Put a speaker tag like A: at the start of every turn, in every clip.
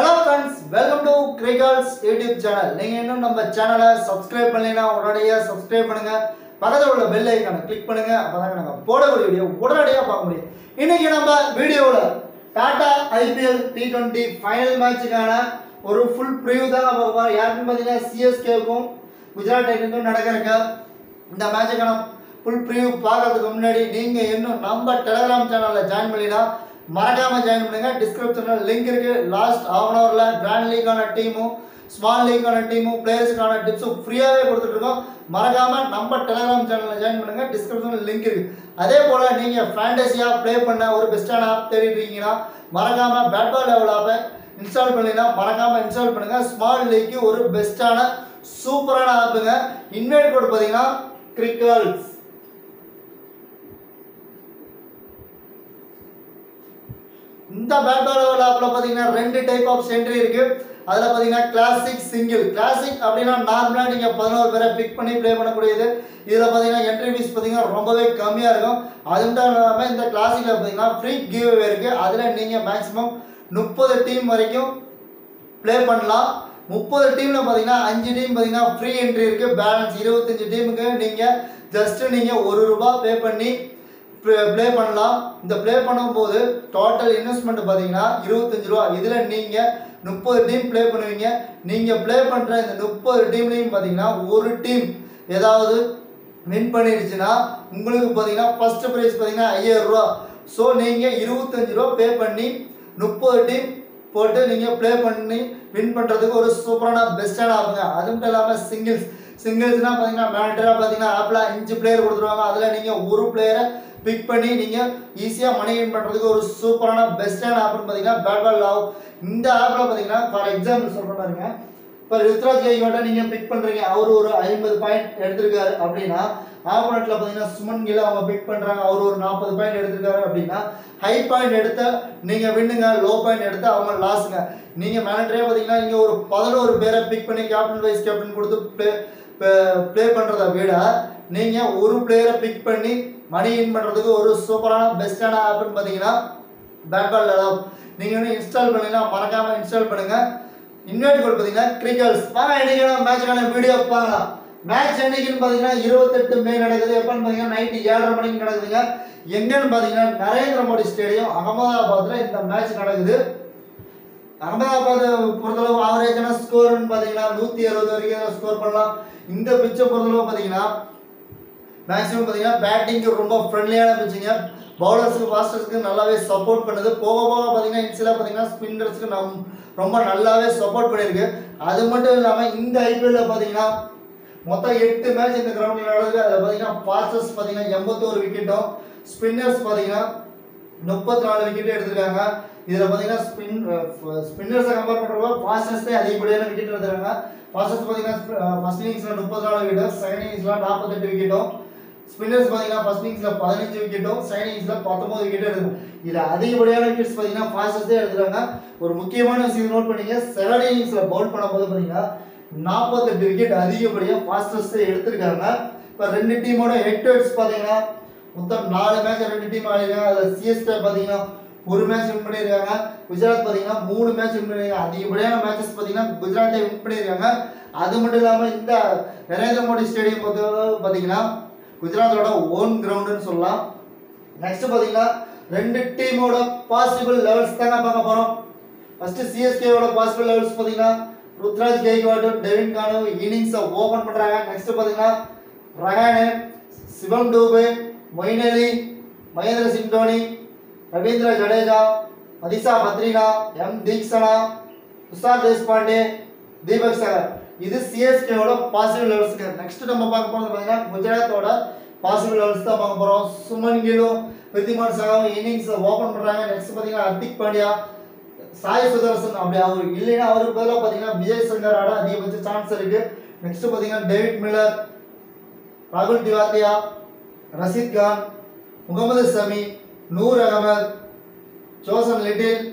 A: hello friends welcome to கிரிகல்ஸ் YouTube channel நீங்கள் இன்னும் நம்ம சேனலை சப்ஸ்கிரைப் பண்ணலைன்னா உடனடியாக சப்ஸ்கிரைப் பண்ணுங்க பக்கத்தில் உள்ள பெல் ஐக்கானை கிளிக் பண்ணுங்க அப்பதான் நாங்கள் போடக்கூடிய வீடியோ உடனடியாக பார்க்க முடியும் இன்னைக்கு நம்ம வீடியோவில் Tata IPL T twenty final மேட்சுக்கான ஒரு ஃபுல் ப்ரிவ்யூ தான் நம்ம பார்க்க- யாருக்குன்னு பார்த்தீங்கன்னா சிஎஸ்கேவுக்கும் குஜராத் டைட்டனுக்கும் நடக்கிறக்க இந்த மேட்சுக்கான ஃபுல் ப்ரிவ்யூ பார்க்கறதுக்கு முன்னாடி நீங்கள் இன்னும் நம்ம டெலகிராம் சேனலில் ஜாயின் பண்ணினா மறக்காம ஜாயின் பண்ணுங்க டிஸ்கிரிப்ஷனில் லிங்க் இருக்கு லாஸ்ட் ஹாஃப் அன் ஹவரில் கிராண்ட் லீக்கான டீமும் ஸ்மால் லீக்கான டீமும் பிளேயர்ஸுக்கான டிப்ஸும் ஃப்ரீயாகவே கொடுத்துட்ருக்கோம் மறக்காம நம்ம டெலகிராம் சேனலில் ஜாயின் பண்ணுங்க டிஸ்கிரிப்ஷனில் லிங்க் இருக்கு அதே போல் நீங்கள் ஃபேண்டஸியாக ப்ளே பண்ண ஒரு பெஸ்ட்டான ஆப் தேடிட்டு இருக்கீங்கன்னா மறக்காம பேட் பால் லெவல் ஆப்பை இன்ஸ்டால் பண்ணினா மறக்காம இன்ஸ்டால் பண்ணுங்க ஸ்மால் லீக்கு ஒரு பெஸ்ட்டான சூப்பரான ஆப்புங்க இன்வைட் கோட் பார்த்தீங்கன்னா கிரிக்கல்ஸ் இந்த பேட் பால் ஆப்ல பாத்தீங்கன்னா ரெண்டு டைப் ஆஃப் சென்ட்ரி இருக்கு அதுல பாத்தீங்கன்னா கிளாசிக் சிங்கிள் கிளாசிக் அப்படின்னா நார்மலா நீங்க பதினோரு பேரை பிக் பண்ணி ப்ளே பண்ணக்கூடியது இதுல பாத்தீங்கன்னா என்ட்ரி ஃபீஸ் பாத்தீங்கன்னா ரொம்பவே கம்மியா இருக்கும் அது மட்டும் இல்லாம இந்த கிளாசிக்ல பாத்தீங்கன்னா ஃப்ரீ கிவ் இருக்கு அதுல நீங்க மேக்ஸிமம் முப்பது டீம் வரைக்கும் ப்ளே பண்ணலாம் முப்பது டீம்ல பார்த்தீங்கன்னா அஞ்சு டீம் பார்த்தீங்கன்னா ஃப்ரீ என்ட்ரி இருக்கு பேலன்ஸ் இருபத்தஞ்சு டீமுக்கு நீங்க ஜஸ்ட் நீங்க ஒரு ரூபாய் பே பண்ணி ப்ளே பண்ணலாம் இந்த ப்ளே பண்ணும்போது டோட்டல் இன்வெஸ்ட்மெண்ட் பார்த்தீங்கன்னா இருபத்தஞ்சு ரூபா இதில் நீங்கள் முப்பது டீம் ப்ளே பண்ணுவீங்க நீங்கள் ப்ளே பண்ணுற இந்த முப்பது டீம்லேயும் பார்த்தீங்கன்னா ஒரு டீம் ஏதாவது வின் பண்ணிடுச்சுன்னா உங்களுக்கு பார்த்தீங்கன்னா ஃபர்ஸ்ட் ப்ரைஸ் பார்த்தீங்கன்னா ஐயாயிரம் ரூபா ஸோ நீங்கள் இருபத்தஞ்சு ரூபா பே பண்ணி முப்பது டீம் போட்டு நீங்கள் ப்ளே பண்ணி வின் பண்ணுறதுக்கு ஒரு சூப்பரான பெஸ்ட்டான ஆப்புங்க அது மட்டும் இல்லாமல் சிங்கிள்ஸ் சிங்கிள்ஸ்னால் பார்த்தீங்கன்னா மேண்டராக பார்த்தீங்கன்னா ஆப்பில் அஞ்சு பிளேயர் கொடுத்துருவாங்க அதில் நீங்கள் ஒரு பிளேயரை பிக் பண்ணி நீங்கள் ஈஸியாக மணி வின் பண்ணுறதுக்கு ஒரு சூப்பரான பெஸ்ட்டான ஆப்னு பார்த்தீங்கன்னா பேட் பால் லாவ் இந்த ஆப்பில் பார்த்தீங்கன்னா ஃபார் எக்ஸாம்பிள் சொல்கிற பாருங்க இப்போ ருத்ராஜ் கைகோட்டை நீங்கள் பிக் பண்ணுறீங்க அவர் ஒரு ஐம்பது பாயிண்ட் எடுத்திருக்காரு அப்படின்னா ஆப்போனண்ட்டில் பார்த்தீங்கன்னா சுமன் கில அவங்க பிக் பண்ணுறாங்க அவர் ஒரு நாற்பது பாயிண்ட் எடுத்திருக்காரு அப்படின்னா ஹை பாயிண்ட் எடுத்த நீங்கள் வின்னுங்க லோ பாயிண்ட் எடுத்து அவங்க லாஸுங்க நீங்கள் மேனேஜரே பார்த்தீங்கன்னா இங்கே ஒரு பதினோரு பேரை பிக் பண்ணி கேப்டன் வைஸ் கேப்டன் கொடுத்து ப்ளே ப்ளே பண்ணுறத விட நீங்கள் ஒரு பிளேயரை பிக் பண்ணி மணி வின் பண்ணுறதுக்கு ஒரு சூப்பரான பெஸ்ட்டான ஆப்னு பார்த்தீங்கன்னா பேட் பால் லெவல் நீங்கள் வந்து இன்ஸ்டால் பண்ணீங்கன்னா மறக்காமல் இன்ஸ்டால் பண்ணுங்கள் இன்வைட் கோட் பார்த்தீங்கன்னா கிரிக்கல்ஸ் வாங்க இன்னைக்கு மேட்சுக்கான வீடியோ பார்க்கலாம் மேட்ச் என்னைக்குன்னு பார்த்தீங்கன்னா இருபத்தெட்டு மே நடக்குது எப்போன்னு பார்த்தீங்கன்னா நைட்டு ஏழரை மணிக்கு நடக்குதுங்க எங்கன்னு பார்த்தீங்கன்னா நரேந்திர மோடி ஸ்டேடியம் அகமதாபாத்தில் இந்த மேட்ச் நடக்குது அகமதாபாத் பொறுத்தளவு ஆவரேஜான ஸ்கோர்னு பார்த்தீங்கன்னா நூற்றி அறுபது வரைக்கும் ஸ்கோர் பண்ணலாம் இந்த பிச்சை பொறுத்தளவு பார்த்தீங்கன்னா மேக்ஸிமம் பார்த்தீங்கன்னா பேட்டிங்க்கு ரொம்ப ஃப்ரெண்ட்லியான பிச்சுங்க பவுலர்ஸுக்கு ஃபாஸ்டர்ஸ்க்கு நல்லாவே சப்போர்ட் பண்ணுது போக போக பார்த்தீங்கன்னா இன்சிலாக பார்த்தீங்கன்னா ஸ்பின்னர்ஸ்க்கு நம் ரொம்ப நல்லாவே சப்போர்ட் பண்ணியிருக்கு அது மட்டும் இல்லாமல் இந்த ஐபிஎல்ல பார்த்தீங்கன்னா மொத்தம் எட்டு மேட்ச் இந்த கிரவுண்டில் நடக்குது அதில் பார்த்தீங்கன்னா ஃபாஸ்டர்ஸ் பார்த்தீங்கன்னா எண்பத்தோரு விக்கெட்டும் ஸ்பின்னர்ஸ் பார்த்தீங்கன்னா முப்பத்தி நாலு விக்கெட் எடுத்திருக்காங்க இதில் பார்த்தீங்கன்னா ஸ்பின் ஸ்பின்னர்ஸை கம்பேர் பண்ணுறப்போ ஃபாஸ்டர்ஸே அதிகப்படியான விக்கெட் எடுத்துருக்காங்க ஃபாஸ்டர்ஸ் பார்த்தீங்கன்னா ஃபர்ஸ்ட் இன்னிங்ஸில் முப்பத்தி நாலு விக்கெட்டும் செகண்ட் இன்னிங்ஸில் நாற்பத்தெட்டு விக்கெட்டும் ஸ்பின்னர்ஸ் பார்த்தீங்கன்னா ஃபர்ஸ்ட் இன்னிங்ஸில் பதினஞ்சு விக்கெட்டும் செகண்ட் இன்னிங்ஸில் பத்தொம்பது விக்கெட் எடுக்கும் இதில் அதிகப்படியான விக்கெட்ஸ் பார்த்தீங்கன்னா ஃபாஸ்டர்ஸே எடுத்துருக்காங்க ஒரு முக்கியமான விஷயம் நோட் பண்ணீங்க செகண்ட் இன்னிங்ஸில் பவுல் பண்ணும்போது பார்த்தீங்கன்னா நாற்பத்தெட்டு விக்கெட் அதிகப்படியாக ஃபாஸ்டர்ஸே எடுத்திருக்காங்க இப்போ ரெண்டு டீமோட ஹெட் டு ஹெட்ஸ் பார்த்தீங்கன்னா மொத்தம் நாலு மேட்ச் ரெண்டு டீம் ஆடிருக்காங்க அதில் சிஎஸ்கே பார்த்தீங்கன்னா ஒரு மேட்ச் வின் பண்ணியிருக்காங்க குஜராத் பார்த்தீங்கன்னா மூணு மேட்ச் வின் பண்ணியிருக்காங்க அதிகப்படியான மேட்சஸ் பார்த்தீங்கன்னா குஜராத்தை வின் பண்ணியிருக்காங்க அது மட்டும் இல்லாமல் இந்த நரேந்திர மோடி ஸ்டேடியம் பொறுத்தவரை பார்த்தீங்கன்னா குஜராத்தோட ஓன் கிரவுண்டுன்னு சொல்லலாம் நெக்ஸ்ட் பார்த்தீங்கன்னா ரெண்டு டீமோட பாசிபிள் லெவல்ஸ் தாங்க பார்க்க போகிறோம் ஃபர்ஸ்ட் சிஎஸ்கேவோட பாசிபிள் லெவல்ஸ் பார்த்தீங்கன்னா ருத்ராஜ் கெய்க்வாடும் டெவின் கானு இன்னிங்ஸை ஓப்பன் பண்ணுறாங்க நெக்ஸ்ட் பார்த்தீங்கன்னா ரஹானே சிவம் டூபே மொயின் அலி மகேந்திர சிங் தோனி ரவீந்திர ஜடேஜா மதிஷா பத்ரினா எம் தீக்ஷனா துஷார் தேஷ்பாண்டே தீபக் சகர் இது சிஎஸ்கேவோட பாசிபிள் லெவல்ஸ்க்கு நெக்ஸ்ட் நம்ம பார்க்க போகிறது பார்த்தீங்கன்னா குஜராத்தோட பாசிபிள் லெவல்ஸ் தான் பார்க்க போகிறோம் சுமன் கிலும் வித்திமான் சகாவும் இன்னிங்ஸ் ஓப்பன் பண்ணுறாங்க நெக்ஸ்ட் பார்த்தீங்கன்னா ஹர்திக் பாண்டியா சாய் சுதர்சன் அப்படி அவர் இல்லைன்னா அவருக்கு பதிலாக பார்த்தீங்கன்னா விஜய் சங்கர் ஆட அதிகபட்ச சான்ஸ் இருக்கு நெக்ஸ்ட் பார்த்தீங்கன்னா டேவிட் மில்லர் ராகுல் திவாத்தியா ரஷீத் கான் முகமது சமி நூர் அகமது ஜோசன் லிட்டில்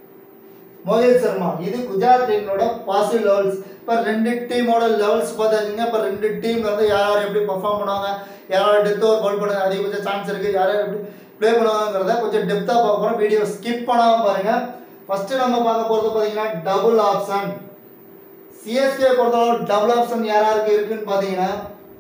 A: மோஹித் சர்மா இது குஜராத் டீமோட பாசிட்டிவ் லெவல்ஸ் இப்போ ரெண்டு டீமோட லெவல்ஸ் பார்த்தாச்சுங்க இப்போ ரெண்டு டீம் வந்து யார் யார் எப்படி பர்ஃபார்ம் பண்ணுவாங்க யார் யார் டெத் ஓவர் பால் பண்ண அதிகபட்ச சான்ஸ் இருக்குது யார் யார் எப்படி ப்ளே பண்ணுவாங்கிறத கொஞ்சம் டெப்த்தாக பார்க்க போகிறோம் வீடியோ ஸ்கிப் பண்ணாமல் பாருங்கள் ஃபர்ஸ்ட் நம்ம பார்க்க போறது பாத்தீங்கன்னா டபுள் ஆப்ஷன் சிஎஸ்கே பொறுத்தளவு டபுள் ஆப்ஷன் யாராருக்கு இருக்குன்னு பாத்தீங்கன்னா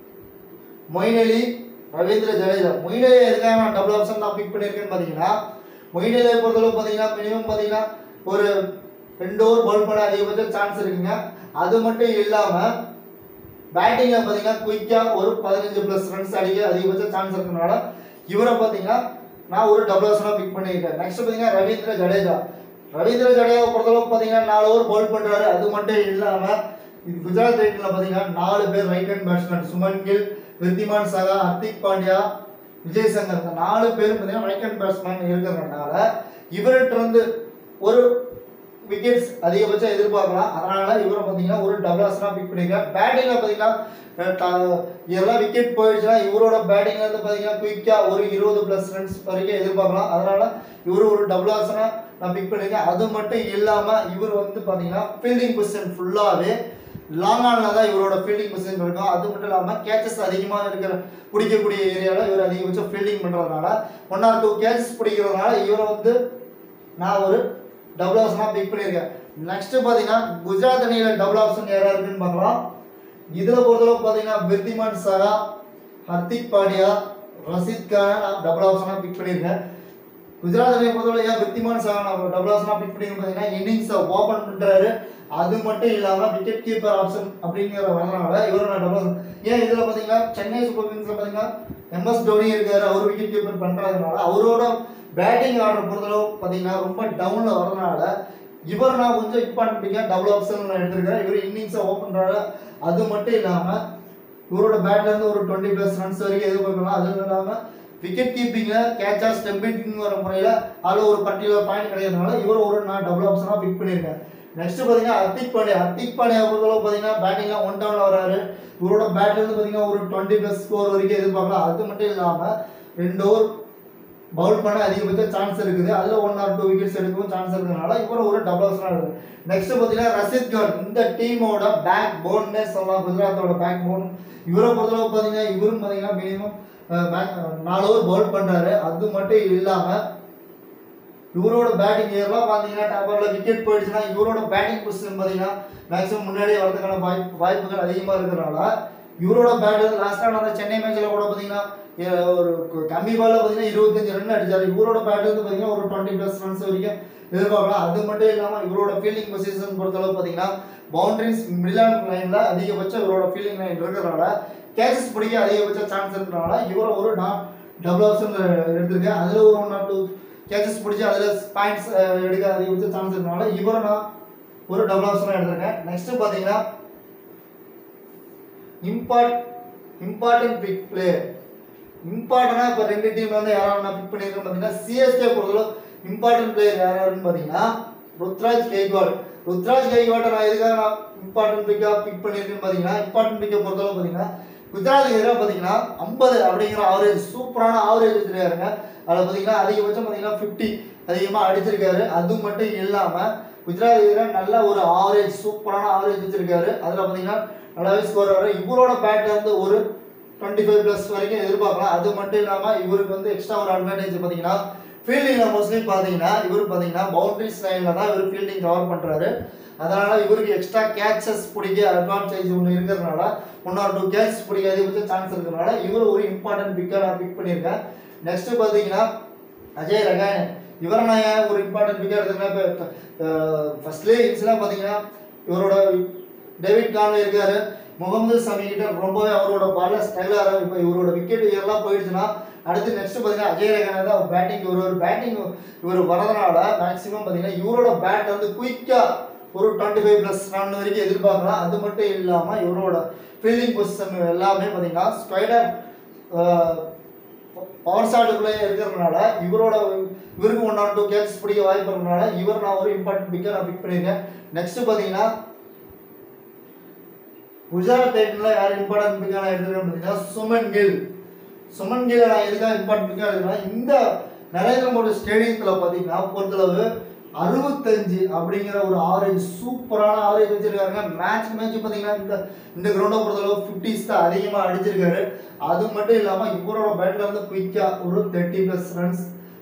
A: மொயின் அலி ரவீந்திர ஜடேஜா மொயின் அலி எதுக்காக நான் டபுள் ஆப்ஷன் நான் பிக் பண்ணியிருக்கேன்னு பார்த்தீங்கன்னா மொயின் அலியை பொறுத்தளவு பார்த்தீங்கன்னா மினிமம் பார்த்தீங்கன்னா ஒரு ரெண்டு ஓவர் பவுல் பண்ண அதிகபட்ச சான்ஸ் இருக்குங்க அது மட்டும் இல்லாமல் பேட்டிங்கில் பார்த்தீங்கன்னா குயிக்காக ஒரு பதினஞ்சு ப்ளஸ் ரன்ஸ் அடிக்க அதிகபட்ச சான்ஸ் இருக்கிறனால இவரை பார்த்தீங்கன்னா நான் ஒரு டபுள் ஆப்ஷனாக பிக் பண்ணியிருக்கேன் நெக்ஸ்ட் பார்த்தீங்கன்னா ரவீந்திர ஜடேஜா ரவீந்திர ஜடேஜாவை பொறுத்தளவுக்கு பார்த்தீங்கன்னா நாலு ஓவர் பவுல் பண்ணுறாரு அது மட்டும் இல்லாமல் இது குஜராத் ரைட்டில் பார்த்தீங்கன்னா நாலு பேர் right hand batsman Shubman Gill Wriddhiman Saha Hardik Pandya Vijay Shankar இந்த நாலு பேரும் பார்த்தீங்கன்னா ரைட் ஹேண்ட் பேட்ஸ்மேன் இருக்கிறதுனால இவர்கிட்ட இருந்து ஒரு விக்கெட்ஸ் அதிகபட்சம் எதிர்பார்க்கலாம் அதனால இவரை பார்த்தீங்கன்னா ஒரு டபுள் ஆசனாக பிக் பண்ணியிருக்கேன் பேட்டிங்கில் பார்த்தீங்கன்னா அஹ், த- இதெல்லாம் விக்கெட் போயிடுச்சுன்னா இவரோட பேட்டிங்ல இருந்து பார்த்தீங்கன்னா குயிக்காக ஒரு இருபது ப்ளஸ் ரன்ஸ் வரைக்கும் எதிர்பார்க்கலாம் அதனால இவர் ஒரு டபுள் ஆசனா நான் பிக் பண்ணியிருக்கேன் அது மட்டும் இல்லாமல் இவர் வந்து பார்த்தீங்கன்னா ஃபீல்டிங் பொசிஷன் ஃபுல்லாகவே லாங் ஆனில் தான் இவரோட ஃபீல்டிங் பொசிஷன் இருக்கும் அது மட்டும் இல்லாமல் கேச்சஸ் அதிகமாக இருக்கிற பிடிக்கக்கூடிய ஏரியாவில் இவர் அதிகபட்சம் ஃபீல்டிங் பண்ணுறதுனால ஒன் ஆர் டூ கேச்சஸ் பிடிக்கிறதுனால இவரை வந்து நான் ஒரு டபுள் ஆப்ஷனாக பிக் பண்ணியிருக்கேன் நெக்ஸ்ட் பார்த்தீங்கன்னா குஜராத் அணியில் டபுள் ஆப்ஷன் யாரா இருக்குன்னு பார்க்கலாம் இதில் பொறுத்தளவுக்கு பார்த்தீங்கன்னா விருத்திமான் சகா ஹர்திக் பாண்டியா ரஷித் கானை நான் டபுள் ஆப்ஷனாக பிக் பண்ணியிருக்கேன் குஜராத் அணியை பொறுத்தவரை ஏன் விருத்திமான் சகா நான் டபுள் ஆப்ஷனாக பிக் பண்ணியிருக்கேன் பார்த்தீங்கன்னா இன்னிங்ஸை ஓப்பன் பண்ணுறாரு அது மட்டும் இல்லாமல் விக்கெட் கீப்பர் ஆப்ஷன் அப்படிங்கிற வரனால இவரை நான் டபுள் ஏன் இதில் பார்த்தீங்கன்னா சென்னை சூப்பர் கிங்ஸில் பார்த்தீங்கன்னா எம்எஸ் தோனி இருக்காரு அவர் விக்கெட் கீப்பர் பண்ணுறதுனால அவரோட பேட்டிங் ஆர்டர் பொறுத்தளவு பார்த்தீங்கன்னா ரொம்ப டவுனில் வரதுனால இவர் நான் கொஞ்சம் இம்பார்ட்டன்ட் பிக்காக டபுள் ஆப்ஷன் நான் எடுத்திருக்கிறேன் இவர் இன்னிங்ஸை ஓப்பன் பண்ணுறாரு அது மட்டும் இல்லாமல் இவரோட பேட்ல இருந்து ஒரு டுவெண்ட்டி ப்ளஸ் ரன்ஸ் வரைக்கும் எதிர்பார்க்கலாம் அதுவும் இல்லாமல் விக்கெட் கீப்பிங்கில் கேட்சா ஸ்டெம்பிங் வர முறையில் அதில் ஒரு பர்டிகுலர் பாயிண்ட் கிடைக்கிறதுனால இவர் ஒரு நான் டபுள் ஆப்ஷனாக பிக் பண்ணியிருக்கேன் நெக்ஸ்ட் பார்த்தீங்கன்னா ஹர்திக் பாண்டியா ஹர்திக் பாண்டியா பொறுத்தளவு பார்த்தீங்கன்னா பேட்டிங்லாம் ஒன் டவுனில் வராரு இவரோட பேட்ல இருந்து பார்த்தீங்கன்னா ஒரு டுவெண்ட்டி ப்ளஸ் ஸ்கோர் வரைக்கும் எதிர்பார்க்கலாம் அது மட்டும் இல்லாமல் ரெண்டு ஓவர் பவுல் பண்ண அதிகபட்ச சான்ஸ் இருக்குது அதில் ஒன் ஆர் டூ விக்கெட்ஸ் எடுக்கவும் சான்ஸ் இருக்கிறதுனால இவரை ஒரு டபுள் ஆப்ஷனாக இருக்குது நெக்ஸ்ட் பார்த்தீங்கன்னா ரஷித் கான் இந்த டீமோட பேக் போன்னே சொல்லலாம் குஜராத்தோட பேக் போன் இவரை பொறுத்தளவு பார்த்தீங்கன்னா இவரும் பார்த்தீங்கன்னா மினிமம் நாலு ஓவர் பவுல் பண்ணுறாரு அது மட்டும் இல்லாமல் இவரோட பேட்டிங் ஏர்லாம் பார்த்தீங்கன்னா டாப்பரில் விக்கெட் போயிடுச்சுன்னா இவரோட பேட்டிங் பொசிஷன் பார்த்தீங்கன்னா மேக்ஸிமம் முன்னாடியே வரதுக்கான வாய்ப்பு வாய்ப்புகள் அதிகமாக இருக்கிறனால இவரோட பேட் லாஸ்ட்டாக நடந்த சென்னை மேட்ச்சில் கூட பார்த்தீங்கன்னா ஏ- ஒரு கு- கம்மி பாலில் பார்த்தீங்கன்னா இருபத்தஞ்சு ரன் அடிச்சாரு இவரோட பேட் வந்து பார்த்தீங்கன்னா ஒரு டுவெண்ட்டி ப்ளஸ் ரன்ஸ் வரைக்கும் எதிர்பார்க்கலாம் அது மட்டும் இல்லாமல் இவரோட ஃபீல்டிங் பொசிஷன் பொறுத்தளவு பார்த்தீங்கன்னா பவுண்டரிஸ் மிடில் லைனில் அதிகபட்சம் இவரோட ஃபீல்டிங் லைன் இருக்கிறனால கேச்சஸ் பிடிக்க அதிகபட்ச சான்ஸ் இருக்கிறனால இவரை ஒரு நான் டபுள் ஆப்ஷன் எடுத்திருக்கேன் அதில் ஒரு ஒன் ஆர் டூ கேச்சஸ் பிடிச்சி அதில் பாயிண்ட்ஸ் எடுக்க அதிகபட்ச சான்ஸ் இருக்கிறனால இவரை நான் ஒரு டபுள் ஆப்ஷனாக எடுத்திருக்கேன் நெக்ஸ்ட் பார்த்தீங்கன்னா இம்பார்ட் இம்பார்ட்டன்ட் பிக் பிளேயர் இம்பார்ட்டனாக இப்போ ரெண்டு டீம் வந்து யாராவது நான் பிக் பண்ணியிருக்கேன் பார்த்தீங்கன்னா சிஎஸ்கே பொறுத்தளவு இம்பார்ட்டன்ட் பிளேயர் யாராருன்னு பார்த்தீங்கன்னா ருத்ராஜ் கெய்க்வாட் ருத்ராஜ் கெய்க்வாட்டை நான் எதுக்காக நான் இம்பார்ட்டன்ட் பிக்காக பிக் பண்ணியிருக்கேன்னு பார்த்தீங்கன்னா இம்பார்ட்டன்ட் பிக்கை பொறுத்தளவு பார்த்தீங்கன்னா குஜராத் எதிராக பார்த்தீங்கன்னா ஐம்பது அப்படிங்கிற ஆவரேஜ் சூப்பரான ஆவரேஜ் வச்சிருக்காருங்க அதில் பார்த்தீங்கன்னா அதிகபட்சம் பார்த்தீங்கன்னா ஃபிஃப்டி அதிகமாக அடிச்சிருக்காரு அது மட்டும் இல்லாமல் குஜராத் எதிராக நல்ல ஒரு ஆவரேஜ் சூப்பரான ஆவரேஜ் வச்சிருக்காரு அதில் பார்த்தீங்கன்னா நல்லாவே ஸ்கோர் வர இவரோட பேட்ல இருந்து ஒரு டுவெண்ட்டி ஃபைவ் ப்ளஸ் வரைக்கும் எதிர்பார்க்கலாம் அது மட்டும் இல்லாமல் இவருக்கு வந்து எக்ஸ்ட்ரா ஒரு அட்வான்டேஜ் பார்த்தீங்கன்னா ஃபீல்டிங்கில் மோஸ்ட்லி பார்த்தீங்கன்னா இவர் பார்த்தீங்கன்னா பவுண்டரிஸ் லைனில் தான் இவர் ஃபீல்டிங் கவர் பண்ணுறாரு அதனால இவருக்கு எக்ஸ்ட்ரா கேட்சஸ் பிடிக்க அட்வான்டேஜ் ஒன்று இருக்கிறதுனால ஒன் ஆர் டூ கேட்சஸ் பிடிக்க அதிகபட்ச சான்ஸ் இருக்கிறதுனால இவர் ஒரு இம்பார்ட்டன்ட் பிக்காக நான் பிக் பண்ணியிருக்கேன் நெக்ஸ்ட் பார்த்தீங்கன்னா அஜய் ரகானே இவரை நான் ஏன் ஒரு இம்பார்ட்டன்ட் பிக்காக எடுத்துக்கிறேன் இப்போ ஃபர்ஸ்ட்லேயே இன்ஸ்லாம் பார்த்தீங்கன்னா இவரோட டேவிட் கான்வே இருக்காரு முகமது சமி கிட்ட ரொம்பவே அவரோட பால ஸ்டைலாக இப்போ இவரோட விக்கெட் எல்லாம் போயிடுச்சுன்னா அடுத்து நெக்ஸ்ட் பார்த்தீங்கன்னா அஜய் ரகானே தான் பேட்டிங் ஒரு ஒரு பேட்டிங் இவர் வரதுனால மேக்ஸிமம் பார்த்தீங்கன்னா இவரோட பேட் வந்து குயிக்காக ஒரு டுவெண்ட்டி ஃபைவ் ப்ளஸ் ரன் வரைக்கும் எதிர்பார்க்கலாம் அது மட்டும் இல்லாமல் இவரோட ஃபீல்டிங் பொசிஷன் எல்லாமே பார்த்தீங்கன்னா ஸ்பைடர் பவர் ஷாட்டுக்குள்ளே இருக்கிறதுனால இவரோட இவருக்கு ஒன் ஆர் டூ கேட்ச் பிடிக்க வாய்ப்பு இருக்கிறதுனால இவர் நான் ஒரு இம்பார்ட்டன்ட் பிக்கை நான் பிக் பண்ணியிருக்கேன் நெக்ஸ்ட் பார்த்தீங்கன்னா குஜராத் டைட்டனில் யார் இம்பார்ட்டன்ட் பிக்காக நான் எடுத்துக்கிறேன் பார்த்தீங்கன்னா சுமன் கில் சுமன் கில் நான் எதுக்காக இம்பார்ட்டன்ட் பிக்காக எடுக்கிறேன் இந்த நரேந்திர மோடி ஸ்டேடியத்தில் பார்த்தீங்கன்னா பொறுத்தளவு அறுபத்தஞ்சு அப்படிங்கிற ஒரு ஆவரேஜ் சூப்பரான ஆவரேஜ் வச்சிருக்காங்க மேட்ச் மேட்ச் பார்த்தீங்கன்னா இந்த இந்த கிரவுண்டை பொறுத்தளவு ஃபிஃப்டிஸ் தான் அதிகமாக அடிச்சிருக்காரு அது மட்டும் இல்லாமல் இவரோட பேட்டில் வந்து குயிக்காக ஒரு தேர்ட்டி ப்ளஸ் ரன்ஸ்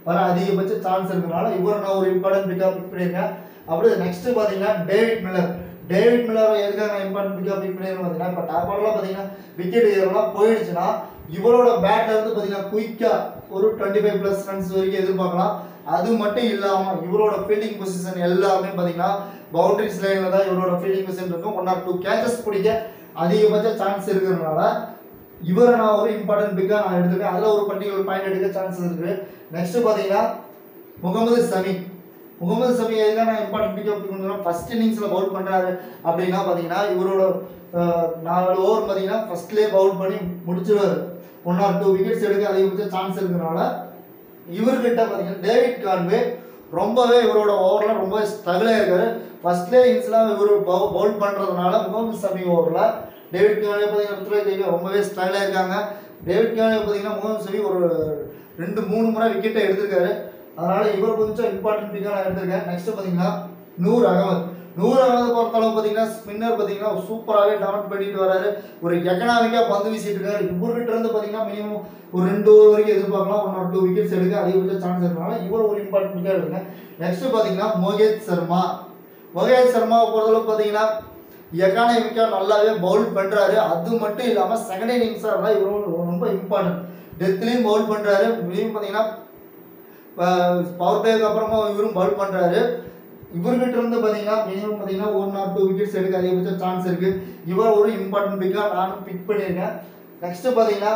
A: வர அதிகபட்ச சான்ஸ் இருக்கிறனால இவரை நான் ஒரு இம்பார்ட்டன்ட் பிக்கா பிக் பண்ணியிருக்கேன் அப்படியே நெக்ஸ்ட் பார்த்தீங்கன்னா டேவிட் மில்லர் டேவிட் மில்லர் எதுக்காக நான் இம்பார்ட்டன்ட் பிக்கா பிக் பண்ணியிருக்கேன் பார்த்தீங்கன்னா இப்போ டாப் ஆர்டர்லாம் பார்த்தீங்கன்னா விக்கெட் ஏறலாம் போயிடுச்சுன்னா இவரோட பேட்ல இருந்து பார்த்தீங்கன்னா குயிக்காக ஒரு டுவெண்ட்டி ஃபைவ் ப்ளஸ் ரன்ஸ் வரைக்கும் எதிர்பார்க்கலாம் அது மட்டும் இல்லாமல் இவரோட ஃபீல்டிங் பொசிஷன் எல்லாமே பார்த்தீங்கன்னா பவுண்டரிஸ் லைனில் தான் இவரோட ஃபீல்டிங் பொசிஷன் இருக்கும் ஒன் ஆர் டூ கேச்சஸ் பிடிக்க அதிகபட்ச சான்ஸ் இருக்கிறதுனால இவரை நான் ஒரு இம்பார்ட்டன்ட் பிக்காக நான் எடுத்துருக்கேன் அதில் ஒரு பர்டிகுலர் பாயிண்ட் எடுக்க சான்சஸ் இருக்குது நெக்ஸ்ட் பார்த்தீங்கன்னா முகமது சமி முகமது சமி எதுக்காக நான் இம்பார்ட்டன்ட் பிக்கப் பண்ணுறேன் ஃபர்ஸ்ட் இன்னிங்ஸில் பவுல் பண்ணுறாரு அப்படின்னா பார்த்தீங்கன்னா இவரோட அஹ், நாலு ஓவர் பார்த்தீங்கன்னா ஃபர்ஸ்ட்லேயே பவுல் பண்ணி முடிச்சிருவாரு ஒன் ஆர் டூ விக்கெட்ஸ் எடுக்க அதிகபட்ச சான்ஸ் இருக்கிறனால இவர்கிட்ட பார்த்தீங்கன்னா டேவிட் கான்வே ரொம்பவே இவரோட ஓவரில் ரொம்ப ஸ்ட்ரகிளாக இருக்காரு ஃபர்ஸ்ட்லேயே இன்னிங்ஸ்லாம் இவர் பவுல் பண்ணுறதுனால முகமது சமி ஓவரில் டேவிட் கான்வே பார்த்தீங்கன்னா ருத்ராஜ் ஜெய்கர் ரொம்பவே ஸ்ட்ரகிளாக இருக்காங்க டேவிட் கான்வே பார்த்தீங்கன்னா முகமது சமி ஒரு ரெண்டு மூணு முறை விக்கெட்டை எடுத்திருக்காரு அதனால இவர் கொஞ்சம் இம்பார்ட்டன்ட் பிக்காக நான் எடுத்திருக்கேன் நெக்ஸ்ட் பார்த்தீங்கன்னா நூர் அகமது நூர் அகமது பொறுத்தளவு பார்த்தீங்கன்னா ஸ்பின்னர் பார்த்தீங்கன்னா சூப்பராகவே டவுன் பண்ணிட்டு வராரு ஒரு எக்கனாமிக்காக பந்து வீசிட்டு இருக்காரு இவர்கிட்ட இருந்து பார்த்தீங்கன்னா மினிமம் ஒரு ரெண்டு ஓவர் வரைக்கும் எதிர்பார்க்கலாம் ஒன் ஆர் டூ விக்கெட்ஸ் எடுக்க அதிகபட்ச சான்ஸ் இருக்கனால இவர் ஒரு இம்பார்ட்டன்ட் பிக்காக எடுங்க நெக்ஸ்ட் பார்த்தீங்கன்னா மோகேத் சர்மா மோகேத் சர்மாவை பொறுத்தளவு பார்த்தீங்கன்னா எக்கானமிக்காக நல்லாவே பவுல் பண்ணுறாரு அது மட்டும் இல்லாமல் செகண்ட் இன்னிங்ஸாக இருந்தால் இவரும் ரொம்ப இம்பார்ட்டன்ட் டெத்லேயும் பவுல் பண்ணுறாரு மினிமம் பார்த்தீங்கன்னா பவர் பிளேக்கு அப்புறமா இவரும் பவுல் பண்ணுறாரு இவர்கிட்ட இருந்து பார்த்தீங்கன்னா மினிமம் பார்த்தீங்கன்னா ஒன் ஆர் டூ விக்கெட்ஸ் எடுக்க அதிகபட்ச சான்ஸ் இருக்கு இவர் ஒரு இம்பார்ட்டன்ட் பிக்காக நானும் பிக் பண்ணியிருக்கேன் நெக்ஸ்ட் பார்த்தீங்கன்னா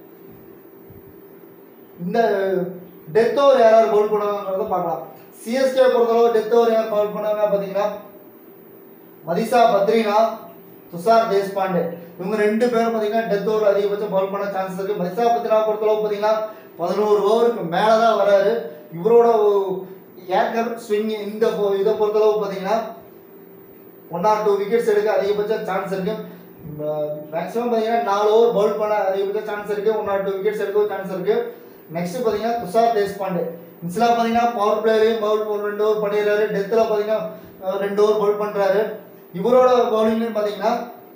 A: இந்த டெத் ஓவர் யாராவது பவுல் பண்ணுவாங்கிறத பார்க்கலாம் சிஎஸ்கே பொறுத்தளவு டெத் ஓவர் யார் பவுல் பண்ணாங்க பார்த்தீங்கன்னா மதிசா பத்ரினா துஷார் தேஷ்பாண்டே இவங்க ரெண்டு பேரும் பார்த்தீங்கன்னா டெத் ஓவர் அதிகபட்சம் பவுல் பண்ண சான்ஸ் இருக்கு மதிசா பத்ரினா பொறுத்தளவு பார்த்தீங்கன்னா பதினோரு ஓவருக்கு மேலே தான் வராரு இவரோட ஏக்கர் ஸ்விங் இந்த பொ- இதை பொறுத்தளவு பார்த்தீங்கன்னா ஒன் ஆர் டூ விக்கெட்ஸ் எடுக்க அதிகபட்ச சான்ஸ் இருக்கு மேக்ஸிமம் பார்த்தீங்கன்னா நாலு ஓவர் பவுல் பண்ண அதிகபட்ச சான்ஸ் இருக்கு ஒன் ஆர் டூ விக்கெட்ஸ் எடுக்கவும் சான்ஸ் இருக்கு நெக்ஸ்ட் பார்த்தீங்கன்னா துஷார் தேஷ்பாண்டே இன்ஸ்லாம் பார்த்தீங்கன்னா பவர் பிளேலையும் பவுல் ரெண்டு ஓவர் பண்ணிடுறாரு டெத்தில் பார்த்தீங்கன்னா அஹ், ரெண்டு ஓவர் பவுல் பண்ணுறாரு இவரோட பவுலிங்லையும் பார்த்தீங்கன்னா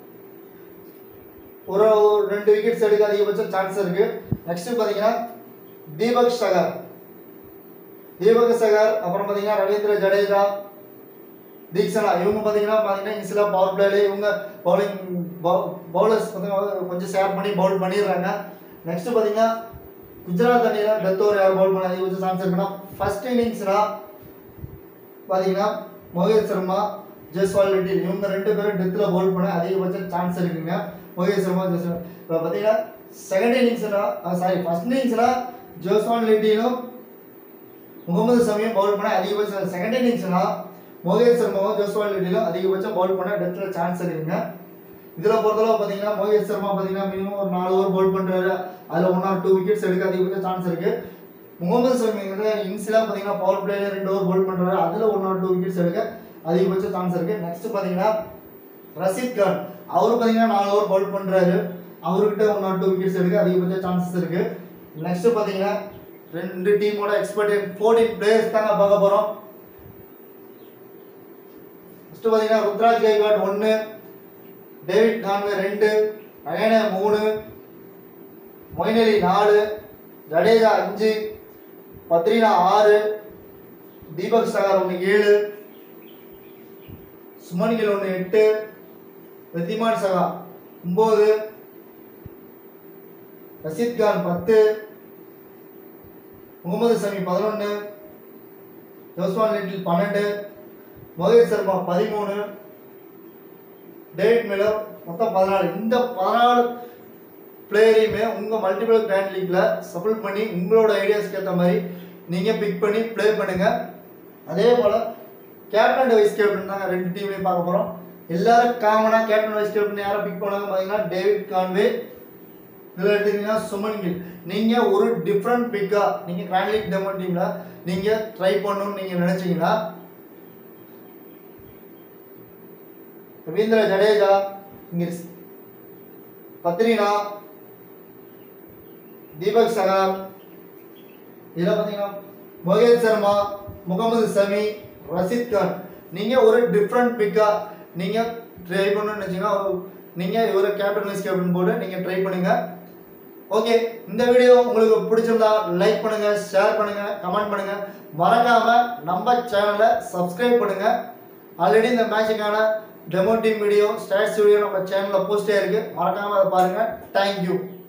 A: ஒரு ஒரு ரெண்டு விக்கெட்ஸ் எடுக்க அதிகபட்ச சான்ஸ் இருக்கு நெக்ஸ்ட் பார்த்தீங்கன்னா தீபக் சகர் தீபக் சகர் அப்புறம் பார்த்தீங்கன்னா ரவீந்திர ஜடேஜா தீக்ஷனா இவங்க பார்த்தீங்கன்னா பார்த்தீங்கன்னா இன்ஸ்ல பவர் பிளேல இவங்க பவுலிங் பவுலர்ஸ் பார்த்தீங்கன்னா கொஞ்சம் ஷேர் பண்ணி பவுல் பண்ணிடுறாங்க நெக்ஸ்ட் பார்த்தீங்கன்னா குஜராத் அணியில் டெத் ஓவர் யார் பவுல் பண்ண அதிகபட்ச சான்ஸ் இருக்குன்னா ஃபர்ஸ்ட் இன்னிங்ஸ்னா பார்த்தீங்கன்னா மோகேஷ் சர்மா ஜெஸ்வால் ரெட்டி இவங்க ரெண்டு பேரும் டெத்தில் பவுல் பண்ண அதிகபட்ச சான்ஸ் இருக்குங்க மோகேஷ் சர்மா ஜெஸ்வால் இப்போ பார்த்தீங்கன்னா செகண்ட் இன்னிங்ஸ்னா சாரி ஃபர்ஸ்ட் இன்னிங்ஸ்னா ஜோஸ்வான் ரெட்டியும் முகமது சமியும் பவுல் பண்ண அதிகபட்ச செகண்ட் இன்னிங்ஸ்னா மோகேஷ் சர்மாவும் ஜோஸ்வால் ரெட்டியும் அதிகபட்சம் பவுல் பண்ண டெத்தில் சான்ஸ் இருக்குங்க இதில் பொறுத்தளவு பார்த்தீங்கன்னா மோகேஷ் சர்மா பார்த்தீங்கன்னா மினிமம் ஒரு நாலு ஓவர் பவுல் பண்ணுறாரு அதில் ஒன் ஆர் டூ விக்கெட்ஸ் எடுக்க அதிகபட்ச சான்ஸ் இருக்கு முகமது சமிங்கிறது இன்ஸ்லாம் பார்த்தீங்கன்னா பவர் பிளேல ரெண்டு ஓவர் பவுல் பண்ணுறாரு அதில் ஒன் ஆர் டூ விக்கெட்ஸ் எடுக்க அதிகபட்ச சான்ஸ் இருக்கு நெக்ஸ்ட் பார்த்தீங்கன்னா ரஷீத் கான் அவர் பார்த்தீங்கன்னா நாலு ஓவர் பவுல் பண்ணுறாரு அவர்கிட்ட ஒன் ஆர் டூ விக்கெட்ஸ் எடுக்க அதிகபட்ச சான்சஸ் இருக்கு நெக்ஸ்ட் பார்த்தீங்கன்னா ரெண்டு டீமோட எக்ஸ்பர்ட் ஃபோர்டீன் பிளேயர்ஸ் தாங்க பார்க்க போகிறோம் ஃபஸ்ட்டு பார்த்தீங்கன்னா ருத்ராஜ் கைவாட் ஒன்று டேவிட் கான்வே ரெண்டு ரயனே மூணு மொயின் அலி நாலு ஜடேஜா அஞ்சு பத்ரினா ஆறு தீபக் சகார் ஒன்று ஏழு சுமன் கில் ஒன்று எட்டு ரித்திமான் சகா ஒம்பது ரஷீத் கான் பத்து முகமது சமி பதினொன்று ஜோஸ்வான் லிட்டில் பன்னெண்டு மோகேஷ் சர்மா பதிமூணு டேவிட் மில்லர் மொத்தம் பதினாலு இந்த பதினாலு பிளேயரையுமே உங்கள் மல்டிபிள் கிராண்ட் லீக்கில் சபிள் பண்ணி உங்களோட ஐடியாஸ்க்கு ஏற்ற மாதிரி நீங்கள் பிக் பண்ணி ப்ளே பண்ணுங்கள் அதே போல் கேப்டன் அண்ட் வைஸ் கேப்டன் தாங்க ரெண்டு டீம்லையும் பார்க்க போகிறோம் எல்லாரும் காமனாக கேப்டன் வைஸ் கேப்டன் யாரை பிக் பண்ணாங்க பார்த்தீங்கன்னா டேவிட் கான்வே இதில் எடுத்தீங்கன்னா சுமன் கில் நீங்கள் ஒரு டிஃப்ரெண்ட் பிக்காக நீங்கள் கிராண்ட் லீக் டெமோ டீமில் நீங்கள் ட்ரை பண்ணணும்னு நீங்கள் நினச்சிங்கன்னா ரவீந்திர ஜடேஜா இங்கே பத்ரினா தீபக் சகார் இதில் பார்த்தீங்கன்னா மோகேஷ் சர்மா முகமது சமி ரஷீத் கான் நீங்கள் ஒரு டிஃப்ரெண்ட் பிக்காக நீங்கள் ட்ரை பண்ணணும்னு வச்சிங்கன்னா நீங்கள் இவரை கேப்டன் வைஸ் கேப்டன் போட்டு நீங்கள் ட்ரை பண்ணுங்கள் ஓகே இந்த வீடியோ உங்களுக்கு பிடிச்சிருந்தா லைக் பண்ணுங்க ஷேர் பண்ணுங்க கமெண்ட் பண்ணுங்க மறக்காம நம்ம சேனலை சப்ஸ்கிரைப் பண்ணுங்க ஆல்ரெடி இந்த மேட்சுக்கான demo team video stats video நம்ம சேனலில் போஸ்டே இருக்கு மறக்காம அதை பாருங்க தேங்க்யூ